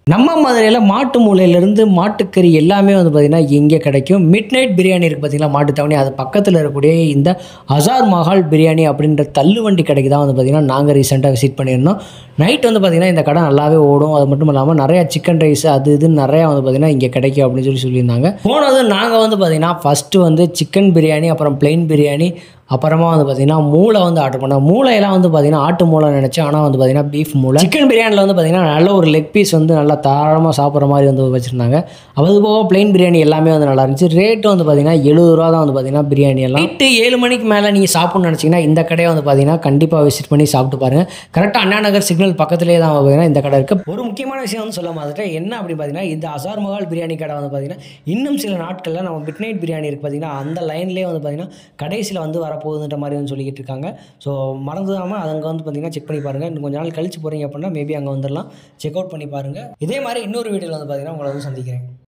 நம்ம மதுரையில் மாட்டு மூலையிலேருந்து மாட்டுக்கறி எல்லாமே வந்து பார்த்திங்கன்னா இங்கே கிடைக்கும் மிட் நைட் பிரியாணி இருக்குது பார்த்தீங்களா மாட்டு தவணி அது பக்கத்தில் இருக்கக்கூடிய இந்த அசார் மஹால் பிரியாணி அப்படின்ற தள்ளுவண்டி கடைக்கு தான் வந்து பார்த்திங்கன்னா நாங்கள் ரீசெண்டாக விசிட் பண்ணியிருந்தோம் நைட் வந்து பார்த்திங்கன்னா இந்த கடை நல்லாவே ஓடும் அது மட்டும் இல்லாமல் நிறையா சிக்கன் ரைஸ் அது இதுன்னு நிறையா வந்து பார்த்திங்கன்னா இங்கே கிடைக்கும் அப்படின்னு சொல்லி சொல்லியிருந்தாங்க போனது நாங்கள் வந்து பார்த்திங்கன்னா ஃபஸ்ட்டு வந்து சிக்கன் பிரியாணி அப்புறம் plain பிரியாணி அப்புறமா வந்து பார்த்திங்கன்னா மூளை வந்து ஆர்டர் பண்ணேன் மூளையெல்லாம் வந்து பார்த்திங்கன்னா ஆட்டு மூளை நினச்சேன் ஆனால் வந்து பார்த்திங்கன்னா பீஃப் மூளை சிக்கன் பிரியாணியில் வந்து பார்த்திங்கன்னா நல்ல ஒரு லெக் பீஸ் வந்து நல்லா தாராளமாக சாப்பிட்ற மாதிரி வந்து வச்சுருந்தாங்க அது போக plain பிரியாணி எல்லாமே வந்து நல்லா இருந்துச்சு ரேட்டு வந்து பார்த்திங்கன்னா எழுபது ரூபா தான் வந்து பார்த்திங்கன்னா பிரியாணி எல்லாம் நைட்டு ஏழு மணிக்கு மேலே நீங்கள் சாப்பிட்ணும்னு நினச்சிங்கன்னா இந்த கடையை வந்து பார்த்திங்கன்னா கண்டிப்பாக விசிட் பண்ணி சாப்பிட்டு பாருங்கள் கரெக்டாக அண்ணா நகர் சிக்னல் பக்கத்துலேயே தான் பார்த்திங்கன்னா இந்த கடை இருக்குது ஒரு முக்கியமான விஷயம் வந்து சொல்ல மாதிரிட்டேன் என்ன அப்படின்னு பார்த்தீங்கன்னா இந்த அசார் மஹால் பிரியாணி கடை வந்து பார்த்திங்கன்னா இன்னும் சில நாட்களில் நம்ம மிட் நைட் பிரியாணி இருக்குது பார்த்திங்கன்னா அந்த லைன்லேயே வந்து பார்த்திங்கன்னா கடைசியில் வந்து வரப்போகுதுன்ற மாதிரி வந்து சொல்லிக்கிட்டு இருக்காங்க ஸோ மறந்துடாமல் அங்கே வந்து பார்த்திங்கன்னா செக் பண்ணி பாருங்கள் இன்னும் கொஞ்ச நாள் கழிச்சு போகிறீங்க அப்படின்னா மேபி அங்கே வந்துடலாம் செக் அவுட் பண்ணி பாருங்கள் இதே மாதிரி இன்னொரு வீடியோவில் வந்து பார்த்திங்கன்னா உங்களை வந்து சந்திக்கிறேன்